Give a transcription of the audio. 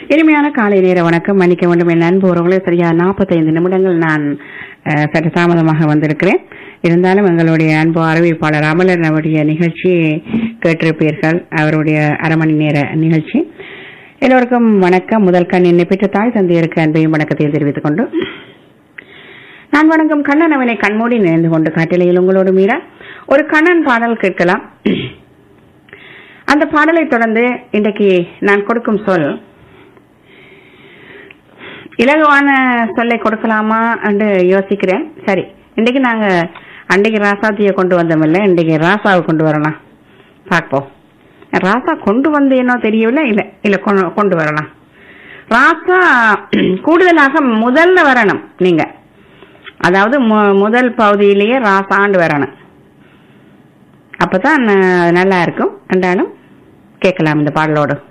இனிமையான காலை நேர வணக்கம் மன்னிக்க வேண்டும் என் அன்பு உறவுகளே சரியா 45 நிமிடங்கள் நான் அஹ், சற்று தாமதமாக வந்திருக்கிறேன் இருந்தாலும் எங்களுடைய அன்பு அறிவிப்பாளர் அமலர் அவருடைய நிகழ்ச்சி கேட்டிருப்பீர்கள் அவருடைய அரை மணி நேர நிகழ்ச்சி எல்லோருக்கும் வணக்கம் முதல் கண் என்னை பெற்ற தாய் தந்தையருக்கு அன்பையும் வணக்கத்தையும் தெரிவித்துக் கொண்டு நான் வணங்கும் கண்ணன் அவனை கண்மூடி நினைந்து கொண்டு காட்டிலையில் உங்களோடு மீற ஒரு கண்ணன் பாடல் கேட்கலாம் அந்த பாடலை தொடர்ந்து இன்றைக்கு நான் கொடுக்கும் சொல் இலகுவான சொல்லை கொடுக்கலாமா என்று யோசிக்கிறேன் சரி இன்றைக்கு நாங்க அன்றைக்கு ராசாத்தியை கொண்டு வந்தோமில்ல இன்றைக்கு ராசாவை கொண்டு வரலாம் பார்ப்போம் ராசா கொண்டு வந்து என்ன தெரியவில்லை இல்ல இல்ல கொண்டு- கொண்டு வரலாம் ராசா கூடுதலாக முதல்ல வரணும் நீங்க அதாவது மு- முதல் பகுதியிலேயே ராசாண்டு வரணும் அப்பதான் ந- நல்லா இருக்கும் என்றாலும் கேட்கலாம் இந்த பாடலோடு